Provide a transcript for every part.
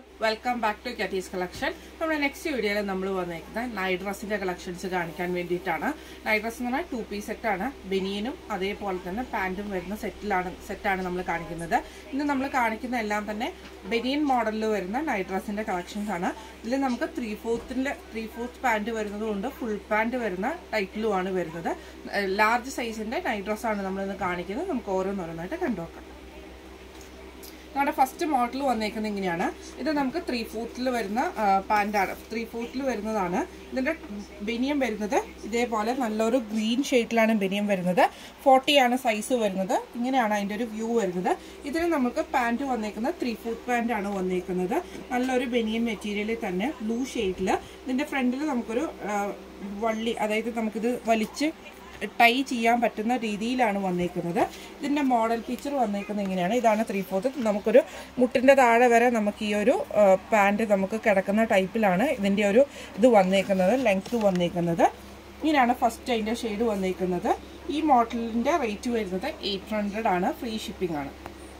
welcome back to Cuties collection നമ്മുടെ next വീഡിയോയിൽ നമ്മൾ വന്നേക്കുന്നത് നൈറ്റ് ഡ്രസ്സിന്റെ കളക്ഷൻസ് കാണിക്കാൻ വേണ്ടിയിട്ടാണ് നൈറ്റ് ഡ്രസ് എന്ന് പറഞ്ഞാൽ ടു പീസ് സെറ്റാണ് ബനിയനും അതേപോലെ തന്നെ പാൻറ്റും വരുന്ന സെറ്റിലാണ് സെറ്റാണ് നമ്മൾ കാണിക്കുന്നത് ഇന്ന് നമ്മൾ കാണിക്കുന്ന എല്ലാം തന്നെ ബനിയൻ മോഡലിൽ വരുന്ന നൈറ്റ് ഡ്രസ്സിന്റെ കളക്ഷൻസ് ആണ് ഇതിൽ നമുക്ക് ത്രീ ഫോർത്തിന്റെ ത്രീ ഫോർത്ത് പാൻറ് വരുന്നതുകൊണ്ട് ഫുൾ പാൻറ് വരുന്ന ടൈറ്റിലുമാണ് വരുന്നത് ലാർജ് സൈസിന്റെ നൈറ്റ് ഡ്രസ്സാണ് നമ്മളിന്ന് കാണിക്കുന്നത് നമുക്ക് ഓരോന്നോരോന്നായിട്ട് കണ്ടുനോക്കാം നമ്മുടെ ഫസ്റ്റ് മോഡൽ വന്നേക്കുന്നത് ഇങ്ങനെയാണ് ഇത് നമുക്ക് ത്രീ ഫോർത്തിൽ വരുന്ന പാൻറ്റാണ് ത്രീ ഫോർത്തിൽ വരുന്നതാണ് ഇതിൻ്റെ ബനിയം വരുന്നത് ഇതേപോലെ നല്ലൊരു ഗ്രീൻ ഷെയ്ഡിലാണ് ബനിയം വരുന്നത് ഫോർട്ടി ആണ് സൈസ് വരുന്നത് ഇങ്ങനെയാണ് അതിൻ്റെ ഒരു വ്യൂ വരുന്നത് ഇതിന് നമുക്ക് പാൻറ്റ് വന്നേക്കുന്നത് ത്രീ ഫോർത്ത് പാൻറ് ആണ് വന്നേക്കുന്നത് നല്ലൊരു ബനിയൻ മെറ്റീരിയലിൽ തന്നെ ബ്ലൂ ഷെയ്ഡിൽ ഇതിൻ്റെ ഫ്രണ്ടിൽ നമുക്കൊരു വള്ളി അതായത് നമുക്കിത് വലിച്ച് ടൈ ചെയ്യാൻ പറ്റുന്ന രീതിയിലാണ് വന്നേക്കുന്നത് ഇതിൻ്റെ മോഡൽ പിക്ചർ വന്നേക്കുന്നത് ഇങ്ങനെയാണ് ഇതാണ് ത്രീ ഫോർത്ത് നമുക്കൊരു മുട്ടിൻ്റെ താഴെ വരെ നമുക്ക് ഈ ഒരു പാൻറ് നമുക്ക് കിടക്കുന്ന ടൈപ്പിലാണ് ഇതിൻ്റെ ഒരു ഇത് വന്നേക്കുന്നത് ലെങ്ത് വന്നേക്കുന്നത് ഇങ്ങനെയാണ് ഫസ്റ്റ് അതിൻ്റെ ഷെയ്ഡ് വന്നേക്കുന്നത് ഈ മോഡലിൻ്റെ റേറ്റ് വരുന്നത് എയ്റ്റ് ഹൺഡ്രഡ് ആണ് ഫ്രീ ഷിപ്പിംഗ് ആണ്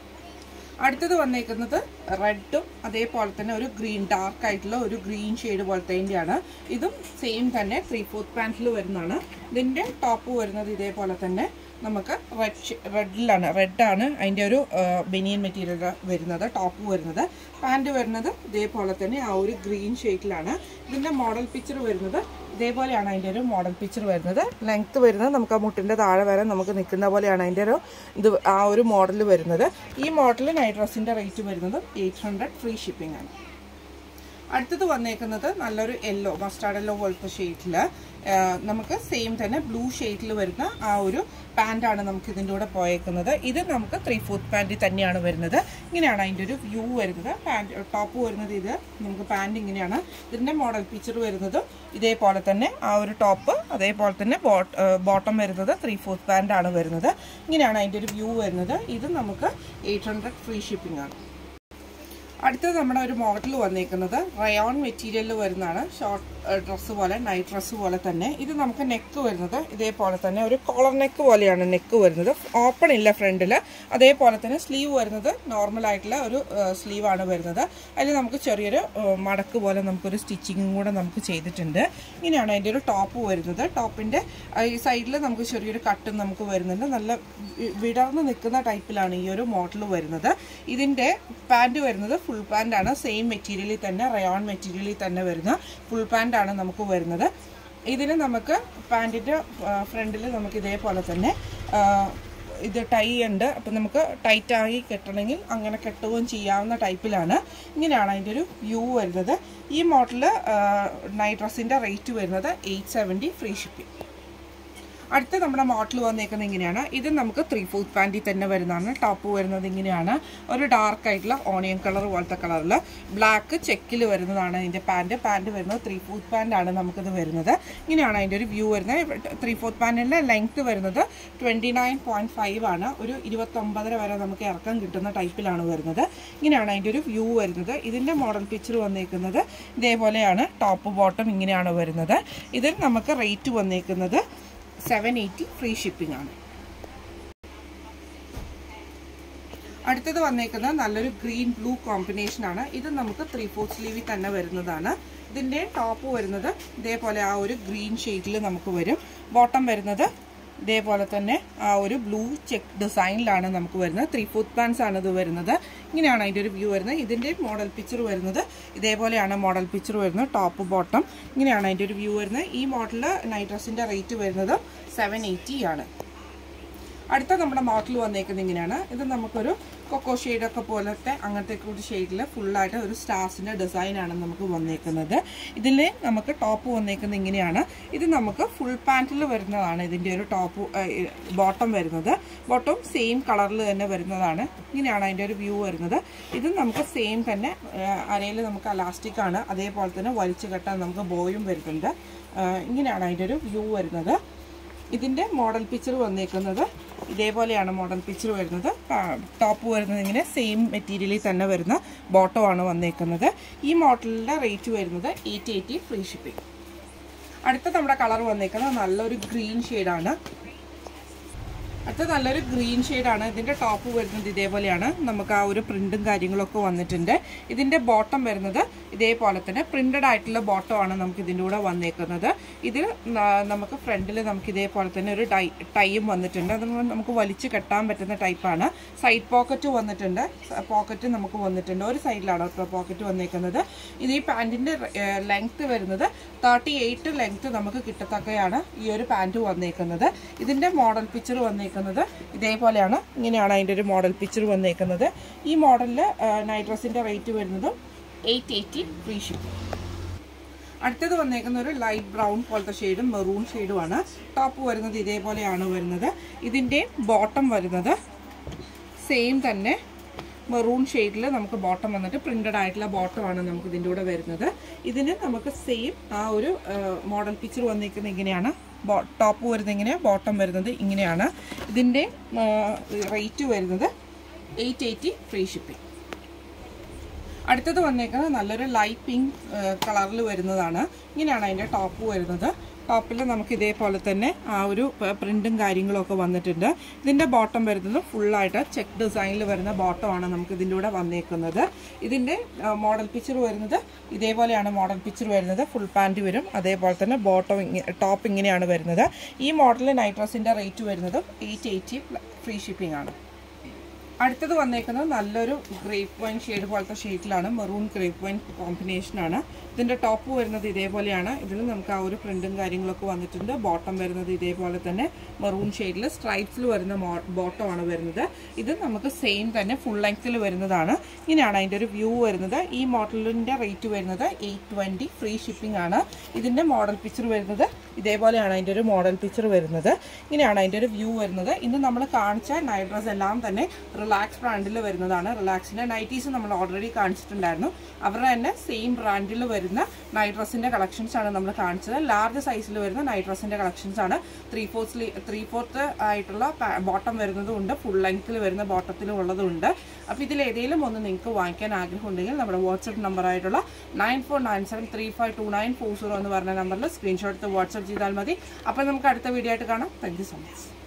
അടുത്തത് വന്നേക്കുന്നത് റെഡും അതേപോലെ തന്നെ ഒരു ഗ്രീൻ ഡാർക്ക് ആയിട്ടുള്ള ഒരു ഗ്രീൻ ഷെയ്ഡ് പോലത്തേൻ്റെയാണ് ഇതും സെയിം തന്നെ ത്രീ ഫോർത്ത് പാൻറ്റിൽ വരുന്നതാണ് ഇതിൻ്റെ ടോപ്പ് വരുന്നത് ഇതേപോലെ തന്നെ നമുക്ക് റെഡ് റെഡിലാണ് റെഡാണ് അതിൻ്റെ ഒരു ബനിയൻ മെറ്റീരിയൽ വരുന്നത് ടോപ്പ് വരുന്നത് പാൻറ് വരുന്നത് ഇതേപോലെ തന്നെ ആ ഒരു ഗ്രീൻ ഷെയ്ഡിലാണ് ഇതിൻ്റെ മോഡൽ പിക്ചർ വരുന്നത് ഇതേപോലെയാണ് അതിൻ്റെ ഒരു മോഡൽ പിക്ചർ വരുന്നത് ലെങ്ത്ത് വരുന്നത് നമുക്ക് ആ മുട്ടിൻ്റെ താഴെ വരെ നമുക്ക് നിൽക്കുന്ന പോലെയാണ് അതിൻ്റെ ഒരു ഇത് ആ ഒരു മോഡൽ വരുന്നത് ഈ മോഡൽ നൈറ്റ് ഡ്രസ്സിൻ്റെ റേറ്റ് വരുന്നത് എയ്റ്റ് ഹൺഡ്രഡ് ഫ്രീ ഷിപ്പിംഗ് ആണ് അടുത്തത് വന്നേക്കുന്നത് നല്ലൊരു യെല്ലോ മസ്റ്റാർഡ് യെല്ലോ പോലത്തെ ഷെയ്ഡിൽ നമുക്ക് സെയിം തന്നെ ബ്ലൂ ഷെയ്ഡിൽ വരുന്ന ആ ഒരു പാൻറ്റാണ് നമുക്ക് ഇതിൻ്റെ കൂടെ പോയേക്കുന്നത് ഇത് നമുക്ക് ത്രീ ഫോർത്ത് പാൻറ്റ് തന്നെയാണ് വരുന്നത് ഇങ്ങനെയാണ് അതിൻ്റെ ഒരു വ്യൂ വരുന്നത് പാൻറ്റ് ടോപ്പ് വരുന്നത് ഇത് നമുക്ക് പാൻറ്റ് ഇങ്ങനെയാണ് ഇതിൻ്റെ മോഡൽ പിക്ചർ വരുന്നത് ഇതേപോലെ തന്നെ ആ ഒരു ടോപ്പ് അതേപോലെ തന്നെ ബോട്ടം വരുന്നത് ത്രീ ഫോർത്ത് പാൻറ്റാണ് വരുന്നത് ഇങ്ങനെയാണ് അതിൻ്റെ ഒരു വ്യൂ വരുന്നത് ഇത് നമുക്ക് എയ്റ്റ് ഹൺഡ്രഡ് ഫ്രീ ഷിപ്പിംഗ് ആണ് അടുത്തത് നമ്മുടെ ഒരു മോഡൽ വന്നേക്കുന്നത് റയോൺ മെറ്റീരിയലിൽ വരുന്നതാണ് ഷോർട്ട് ഡ്രസ്സ് പോലെ നൈറ്റ് ഡ്രസ്സ് പോലെ തന്നെ ഇത് നമുക്ക് നെക്ക് വരുന്നത് ഇതേപോലെ തന്നെ ഒരു കോളർ നെക്ക് പോലെയാണ് നെക്ക് വരുന്നത് ഓപ്പൺ ഇല്ല ഫ്രണ്ടിൽ അതേപോലെ തന്നെ സ്ലീവ് വരുന്നത് നോർമൽ ആയിട്ടുള്ള ഒരു സ്ലീവാണ് വരുന്നത് അതിൽ നമുക്ക് ചെറിയൊരു മടക്ക് പോലെ നമുക്കൊരു സ്റ്റിച്ചിങ്ങും കൂടെ നമുക്ക് ചെയ്തിട്ടുണ്ട് ഇങ്ങനെയാണ് അതിൻ്റെ ഒരു ടോപ്പ് വരുന്നത് ടോപ്പിൻ്റെ ഈ സൈഡിൽ നമുക്ക് ചെറിയൊരു കട്ടും നമുക്ക് വരുന്നുണ്ട് നല്ല വിടർന്ന് നിൽക്കുന്ന ടൈപ്പിലാണ് ഈ ഒരു മോഡൽ വരുന്നത് ഇതിൻ്റെ പാൻറ് വരുന്നത് ഫുൾ പാൻ്റാണ് സെയിം മെറ്റീരിയലിൽ തന്നെ റയോൺ മെറ്റീരിയലിൽ തന്നെ വരുന്ന ഫുൾ പാൻ്റാണ് നമുക്ക് വരുന്നത് ഇതിന് നമുക്ക് പാൻറ്റിൻ്റെ ഫ്രണ്ടിൽ നമുക്ക് ഇതേപോലെ തന്നെ ഇത് ടൈ ഉണ്ട് അപ്പം നമുക്ക് ടൈറ്റായി കെട്ടണമെങ്കിൽ അങ്ങനെ കെട്ടുകയും ചെയ്യാവുന്ന ടൈപ്പിലാണ് ഇങ്ങനെയാണ് അതിൻ്റെ ഒരു വ്യൂ വരുന്നത് ഈ മോഡൽ നൈറ്റ് ഡ്രസ്സിൻ്റെ റേറ്റ് വരുന്നത് എയ്റ്റ് സെവൻറ്റി ഫ്രീ ഷിപ്പിംഗ് അടുത്ത നമ്മുടെ മോഡൽ വന്നേക്കുന്നത് ഇങ്ങനെയാണ് ഇത് നമുക്ക് ത്രീ ഫോർത്ത് പാൻറ്റിൽ തന്നെ വരുന്നതാണ് ടോപ്പ് വരുന്നത് ഇങ്ങനെയാണ് ഒരു ഡാർക്ക് ആയിട്ടുള്ള ഓണിയൻ കളർ പോലത്തെ കളറിൽ ബ്ലാക്ക് ചെക്കിൽ വരുന്നതാണ് ഇതിൻ്റെ പാൻറ്റ് പാൻറ്റ് വരുന്നത് ത്രീ ഫോർത്ത് പാൻറ്റാണ് നമുക്കിത് വരുന്നത് ഇങ്ങനെയാണ് അതിൻ്റെ ഒരു വ്യൂ വരുന്നത് ത്രീ ഫോർത്ത് പാൻറ്റിൻ്റെ ലെങ്ത്ത് വരുന്നത് ട്വൻറ്റി നയൻ പോയിൻറ്റ് ഫൈവ് ആണ് ഒരു ഇരുപത്തൊമ്പതര വരെ നമുക്ക് ഇറക്കം കിട്ടുന്ന ടൈപ്പിലാണ് വരുന്നത് ഇങ്ങനെയാണ് അതിൻ്റെ ഒരു വ്യൂ വരുന്നത് ഇതിൻ്റെ മോഡൽ പിക്ചർ വന്നേക്കുന്നത് ഇതേപോലെയാണ് ടോപ്പ് ബോട്ടം ഇങ്ങനെയാണ് വരുന്നത് ഇതിൽ നമുക്ക് റേറ്റ് വന്നേക്കുന്നത് സെവൻ എയ്റ്റി ഫ്രീ ഷിപ്പിംഗ് ആണ് അടുത്തത് വന്നേക്കുന്നത് നല്ലൊരു ഗ്രീൻ ബ്ലൂ കോമ്പിനേഷൻ ആണ് ഇത് നമുക്ക് ത്രീ ഫോർത്ത് സ്ലീവിൽ തന്നെ വരുന്നതാണ് ഇതിൻ്റെ ടോപ്പ് വരുന്നത് ഇതേപോലെ ആ ഒരു ഗ്രീൻ ഷെയ്ഡിൽ നമുക്ക് വരും ബോട്ടം വരുന്നത് ഇതേപോലെ തന്നെ ആ ഒരു ബ്ലൂ ചെക്ക് ഡിസൈനിലാണ് നമുക്ക് വരുന്നത് ത്രീ ഫോർത്ത് പാൻസ് ആണ് ഇത് വരുന്നത് ഇങ്ങനെയാണ് അതിൻ്റെ ഒരു വ്യൂ വരുന്നത് ഇതിൻ്റെ മോഡൽ പിക്ചർ വരുന്നത് ഇതേപോലെയാണ് മോഡൽ പിക്ചർ വരുന്നത് ടോപ്പ് ബോട്ടം ഇങ്ങനെയാണ് അതിൻ്റെ ഒരു വ്യൂ വരുന്നത് ഈ മോഡൽ നൈറ്റ് ഡ്രസ്സിൻ്റെ റേറ്റ് വരുന്നത് സെവൻ എയ്റ്റി ആണ് അടുത്ത നമ്മുടെ മോഡൽ വന്നേക്കുന്നത് ഇങ്ങനെയാണ് ഇത് നമുക്കൊരു കൊക്കോ ഷെയ്ഡൊക്കെ പോലത്തെ അങ്ങനത്തെ ഒരു ഷെയ്ഡിൽ ഫുള്ളായിട്ട് ഒരു സ്റ്റാർസിൻ്റെ ഡിസൈനാണ് നമുക്ക് വന്നേക്കുന്നത് ഇതിൽ നമുക്ക് ടോപ്പ് വന്നേക്കുന്നത് ഇങ്ങനെയാണ് ഇത് നമുക്ക് ഫുൾ പാൻറ്റിൽ വരുന്നതാണ് ഇതിൻ്റെ ഒരു ടോപ്പ് ബോട്ടം വരുന്നത് ബോട്ടം സെയിം കളറിൽ തന്നെ വരുന്നതാണ് ഇങ്ങനെയാണ് അതിൻ്റെ ഒരു വ്യൂ വരുന്നത് ഇത് നമുക്ക് സെയിം തന്നെ അരയിൽ നമുക്ക് അലാസ്റ്റിക് ആണ് അതേപോലെ തന്നെ വലിച്ചു കെട്ടാൻ നമുക്ക് ബോയും വരുന്നുണ്ട് ഇങ്ങനെയാണ് അതിൻ്റെ ഒരു വ്യൂ വരുന്നത് ഇതിൻ്റെ മോഡൽ പിക്ചർ വന്നേക്കുന്നത് ഇതേപോലെയാണ് മോഡൽ പിക്ചർ വരുന്നത് ടോപ്പ് വരുന്നത് ഇങ്ങനെ സെയിം മെറ്റീരിയലിൽ തന്നെ വരുന്ന ബോട്ടമാണ് വന്നേക്കുന്നത് ഈ മോഡലിൻ്റെ റേറ്റ് വരുന്നത് എയ്റ്റ് എയ്റ്റി ഫ്രീ ഷിപ്പിംഗ് അടുത്ത നമ്മുടെ കളർ വന്നേക്കുന്നത് നല്ലൊരു ഗ്രീൻ ഷെയ്ഡാണ് അടുത്ത നല്ലൊരു ഗ്രീൻ ആണ് ഇതിന്റെ ടോപ്പ് വരുന്നത് ഇതേപോലെയാണ് നമുക്ക് ആ ഒരു പ്രിന്റും കാര്യങ്ങളൊക്കെ വന്നിട്ടുണ്ട് ഇതിന്റെ ബോട്ടം വരുന്നത് ഇതേപോലെ തന്നെ പ്രിന്റഡ് ആയിട്ടുള്ള ബോട്ടം ആണ് നമുക്ക് ഇതിൻ്റെ കൂടെ വന്നേക്കുന്നത് ഇതിൽ ന- നമുക്ക് ഫ്രണ്ടിൽ നമുക്ക് ഇതേപോലെ തന്നെ ഒരു ടൈ ടൈയും വന്നിട്ടുണ്ട് അത് നമുക്ക് വലിച്ചു കെട്ടാൻ പറ്റുന്ന ടൈപ്പാണ് സൈഡ് പോക്കറ്റ് വന്നിട്ടുണ്ട് പോക്കറ്റ് നമുക്ക് വന്നിട്ടുണ്ട് ഒരു സൈഡിലാണ് കേട്ടോ പോക്കറ്റ് വന്നേക്കുന്നത് ഇത് ഈ പാൻറ്റിന്റെ ലെങ്ത് വരുന്നത് തേർട്ടി എയ്റ്റ് ലെങ്ത് നമുക്ക് കിട്ടത്തക്കയാണ് ഈ ഒരു പാൻറ് വന്നേക്കുന്നത് ഇതിന്റെ മോഡൽ പിക്ചർ വന്നേക്കുന്നത് ഇതേപോലെയാണ് ഇങ്ങനെയാണ് അതിന്റെ ഒരു മോഡൽ പിക്ചർ വന്നേക്കുന്നത് ഈ മോഡലിൽ നൈറ്റ് ഡ്രസ്സിന്റെ റേറ്റ് വരുന്നത് എയ്റ്റ് എയ്റ്റി ഫ്രീ ഷിപ്പ് അടുത്തത് വന്നേക്കുന്ന ഒരു ലൈറ്റ് ബ്രൗൺ പോലത്തെ ഷെയ്ഡും മെറൂൺ ഷെയ്ഡുമാണ് ടോപ്പ് വരുന്നത് ഇതേപോലെയാണ് വരുന്നത് ഇതിൻ്റെ ബോട്ടം വരുന്നത് സെയിം തന്നെ മെറൂൺ ഷെയ്ഡിൽ നമുക്ക് ബോട്ടം വന്നിട്ട് പ്രിന്റഡ് ആയിട്ടുള്ള ബോട്ടമാണ് നമുക്ക് ഇതിൻ്റെ കൂടെ വരുന്നത് ഇതിന് നമുക്ക് സെയിം ആ ഒരു മോഡൽ പിക്ചർ വന്നിരിക്കുന്നത് ഇങ്ങനെയാണ് ടോപ്പ് വരുന്നത് ഇങ്ങനെയാണ് ബോട്ടം വരുന്നത് ഇങ്ങനെയാണ് ഇതിൻ്റെ റേറ്റ് വരുന്നത് എയ്റ്റ് എയ്റ്റി ഫ്രീ ഷിപ്പിംഗ് അടുത്തത് വന്നേക്കുന്നത് നല്ലൊരു ലൈറ്റ് പിങ്ക് കളറിൽ വരുന്നതാണ് ഇങ്ങനെയാണ് അതിൻ്റെ ടോപ്പ് വരുന്നത് ടോപ്പിൽ നമുക്ക് ഇതേപോലെ തന്നെ ആ ഒരു പ്രിന്റും കാര്യങ്ങളൊക്കെ വന്നിട്ടുണ്ട് ഇതിൻ്റെ ബോട്ടം വരുന്നത് ഫുള്ളായിട്ട് ചെക്ക് ഡിസൈനിൽ വരുന്ന ബോട്ടമാണ് നമുക്ക് ഇതിൻ്റെ കൂടെ വന്നേക്കുന്നത് ഇതിൻ്റെ മോഡൽ പിക്ചർ വരുന്നത് ഇതേപോലെയാണ് മോഡൽ പിക്ചർ വരുന്നത് ഫുൾ പാൻറ് വരും അതേപോലെ തന്നെ ബോട്ടം ടോപ്പ് ഇങ്ങനെയാണ് വരുന്നത് ഈ മോഡൽ നൈറ്റ് ഡ്രസ്സിൻ്റെ റേറ്റ് വരുന്നത് എയ്റ്റ് എയ്റ്റി ഫ്രീ ഷിപ്പിംഗ് ആണ് അടുത്തത് വന്നേക്കുന്നത് നല്ലൊരു ഗ്രേപ്പ് വൈൻ ഷെയ്ഡ് പോലത്തെ ഷെയ്ഡിലാണ് മെറൂൺ ഗ്രേപ്പ് വൈൻ കോമ്പിനേഷനാണ് ഇതിൻ്റെ ടോപ്പ് വരുന്നത് ഇതേപോലെയാണ് ഇതിൽ നമുക്ക് ആ ഒരു പ്രിന്റും കാര്യങ്ങളൊക്കെ വന്നിട്ടുണ്ട് ബോട്ടം വരുന്നത് ഇതേപോലെ തന്നെ മെറൂൺ ഷെയ്ഡിൽ സ്ട്രൈപ്സിൽ വരുന്ന ബോട്ടമാണ് വരുന്നത് ഇത് നമുക്ക് സെയിം തന്നെ ഫുൾ ലെങ്ത്തിൽ വരുന്നതാണ് ഇങ്ങനെയാണ് അതിൻ്റെ ഒരു വ്യൂ വരുന്നത് ഈ മോഡലിൻ്റെ റേറ്റ് വരുന്നത് എയ്റ്റ് ട്വൻറ്റി ഫ്രീ ഷിപ്പിംഗ് ആണ് ഇതിൻ്റെ മോഡൽ പിക്ചർ വരുന്നത് ഇതേപോലെയാണ് അതിൻ്റെ ഒരു മോഡൽ പിക്ചർ വരുന്നത് ഇങ്ങനെയാണ് അതിൻ്റെ ഒരു വ്യൂ വരുന്നത് ഇന്ന് നമ്മൾ കാണിച്ച നൈറ്റ് ഡ്രസ് എല്ലാം തന്നെ റിലാക്സ് ബ്രാൻഡിൽ വരുന്നതാണ് റിലാക്സിൻ്റെ നൈറ്റീസ് നമ്മൾ ഓൾറെഡി കാണിച്ചിട്ടുണ്ടായിരുന്നു അവരുടെ തന്നെ സെയിം ബ്രാൻഡിൽ വരുന്ന നൈറ്റ് ഡ്രസ്സിൻ്റെ കളക്ഷൻസ് ആണ് നമ്മൾ കാണിച്ചത് ലാർജ് സൈസിൽ വരുന്ന നൈറ്റ് ഡ്രസ്സിൻ്റെ കളക്ഷൻസ് ആണ് ത്രീ ഫോർത്ത് ത്രീ ഫോർത്ത് ആയിട്ടുള്ള ബോട്ടം വരുന്നതും ഉണ്ട് ഫുൾ ലെങ്ത്തിൽ വരുന്ന ബോട്ടത്തിലും ഉള്ളതും ഉണ്ട് അപ്പോൾ ഇതിൽ ഏതെങ്കിലും ഒന്ന് നിങ്ങൾക്ക് വാങ്ങിക്കാൻ ആഗ്രഹമുണ്ടെങ്കിൽ നമ്മുടെ വാട്സപ്പ് നമ്പർ ആയിട്ടുള്ള nine four nine seven three five two nine four zero എന്ന് പറഞ്ഞ നമ്പറിൽ സ്ക്രീൻഷോട്ട് എടുത്ത് വാട്സപ്പ് ചെയ്താൽ മതി അപ്പോൾ നമുക്ക് അടുത്ത വീഡിയോ ആയിട്ട് കാണാം താങ്ക് യു സോ മച്ച്